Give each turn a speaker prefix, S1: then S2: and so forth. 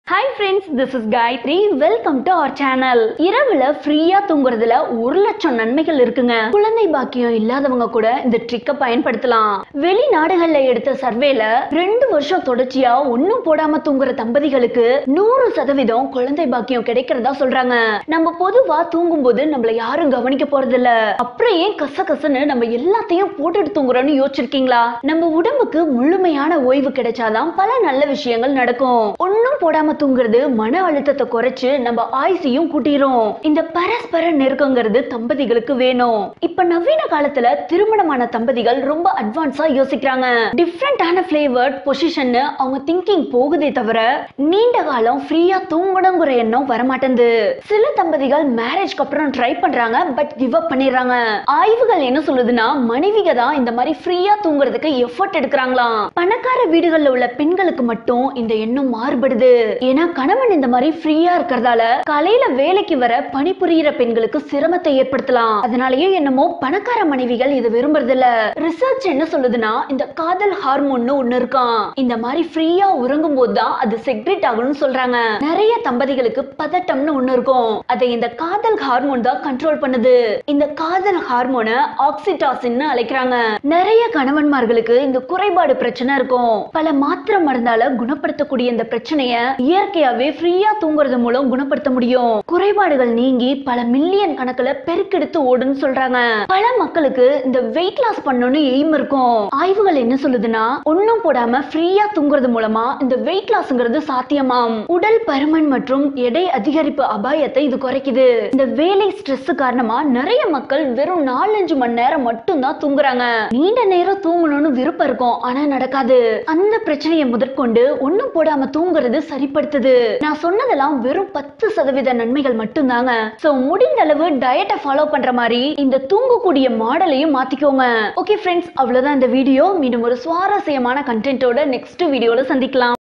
S1: hi friends this is Gayathri welcome to our channel இரவுல ஃப்ரீயா தூங்குறதுல ஒரு லட்சம் நன்மைகள் இருக்குங்க குழந்தை பாக்கியம் இல்லாதவங்க கூட இந்த ட்ரிக்க பயன்படுத்தலாம் வெளிநாடுகள்ல எடுத்த சர்வேல ரெண்டு வருஷம் தொடர்ச்சியா ஒண்ணும் போடாம தூங்குற தம்பதிகளுக்கு நூறு சதவீதம் குழந்தை பாக்கியம் கிடைக்கிறதா சொல்றாங்க நம்ம பொதுவா தூங்கும்போது நம்மள யாரும் கவனிக்க போறது இல்ல அப்புறம் ஏன் கச கசன்னு நம்ம எல்லாத்தையும் போட்டுட்டு தூங்குறோம்னு யோசிச்சிருக்கீங்களா நம்ம உடம்புக்கு முழுமையான ஓய்வு கிடைச்சாதான் பல நல்ல விஷயங்கள் நடக்கும் ஒண்ணும் போடாம தூங்குறது மன அழுத்தத்தை குறைச்சு நம்ம ஆயுசையும் கூட்டிரும் இந்த பரஸ்பர நெருக்கங்கிறது தம்பதிகளுக்கு வேணும் இப்ப நவீன காலத்துல திருமணமான தம்பதிகள் ரொம்ப அட்வான்ஸா யோசிக்கிறாங்க டிஃப்ரெண்டான ஃபிளேவர்ட் பொசிஷன் அவங்க திங்கிங் போகுதே தவிர நீண்ட காலம் ஃப்ரீயா தூங்கணுங்கிற எண்ணம் வரமாட்டேங்குது சில தம்பதிகள் மேரேஜ்க்கு அப்புறம் ட்ரை பண்றாங்க பட் கிவ் அப் பண்ணிடுறாங்க ஆய்வுகள் என்ன சொல்லுதுன்னா மனைவிக தான் இந்த மாதிரி ஃப்ரீயா தூங்குறதுக்கு எஃபர்ட் எடுக்கிறாங்களாம் பணக்கார வீடுகள்ல உள்ள பெண்களுக்கு மட்டும் இந்த எண்ணம் மாறுபடுது ஏன்னா கணவன் இந்த மாதிரி ஃப்ரீயா இருக்கிறதால காலையில வேலைக்கு வர பணிபுரியிற பெண்களுக்கு சிரமத்தை ஏற்படுத்தலாம் அதனாலயே என்னமோ பணக்கார மனைவிகள் இது விரும்புறது இல்ல ரிசர்ச் என்ன சொல்லுதுன்னா இந்த காதல் ஹார்மோன்னு ஒண்ணு இருக்காம் இந்த மாதிரி ஃப்ரீயா உறங்கும் போது தான் அது செக்ரெட் ஆகும்னு சொல்றாங்க நிறைய தம்பதிகளுக்கு பதட்டம்னு ஒண்ணு இருக்கும் அதை இந்த காதல் ஹார்மோன் தான் கண்ட்ரோல் பண்ணுது இந்த காதல் ஹார்மோனை ஆக்சிடாசின்னு அழைக்கிறாங்க நிறைய கணவன்மார்களுக்கு இந்த குறைபாடு பிரச்சனை இருக்கும் பல மாத்திரை மருந்தால குணப்படுத்தக்கூடிய இந்த பிரச்சனைய இயற்கையாவே ஃப்ரீயா தூங்குறது மூலம் குணப்படுத்த முடியும் குறைபாடுகள் நீங்கி பல மில்லியன் கணக்குல பெருக்கெடுத்து ஓடுன்னு சொல்றாங்க பல மக்களுக்கு இந்த வெயிட் லாஸ் பண்ணணும்னு எய்ம் இருக்கும் ஆய்வுகள் என்ன சொல்லுதுன்னா ஒண்ணும் போடாம ஃப்ரீயா தூங்குறது மூலமா இந்த வெயிட் லாஸ்ங்கிறது சாத்தியமாம் உடல் பருமன் மற்றும் எடை அதிகரிப்பு அபாயத்தை இது குறைக்குது இந்த வேலை ஸ்ட்ரெஸ் காரணமா நிறைய மக்கள் வெறும் நாலஞ்சு மணி நேரம் மட்டும் தான் தூங்குறாங்க நீண்ட நேரம் தூங்கணும்னு விருப்பம் இருக்கும் ஆனா நடக்காது அந்த பிரச்சனையை முதற்கொண்டு ஒண்ணும் போடாம தூங்குறது சரிப்படுத்துது நான் சொன்னதெல்லாம் வெறும் பத்து சதவீத நன்மைகள் மட்டும்தாங்க சோ முடிந்த அளவு டயட்டை ஃபாலோ பண்ற மாதிரி இந்த தூங்கக்கூடிய மாடலையும் மாத்திக்கோங்க ஓகே ஃப்ரெண்ட்ஸ் அவ்வளவுதான் இந்த வீடியோ மீண்டும் ஒரு சுவாரஸ்யமான கண்டென்ட்டோட நெக்ஸ்ட் வீடியோல சந்திக்கலாம்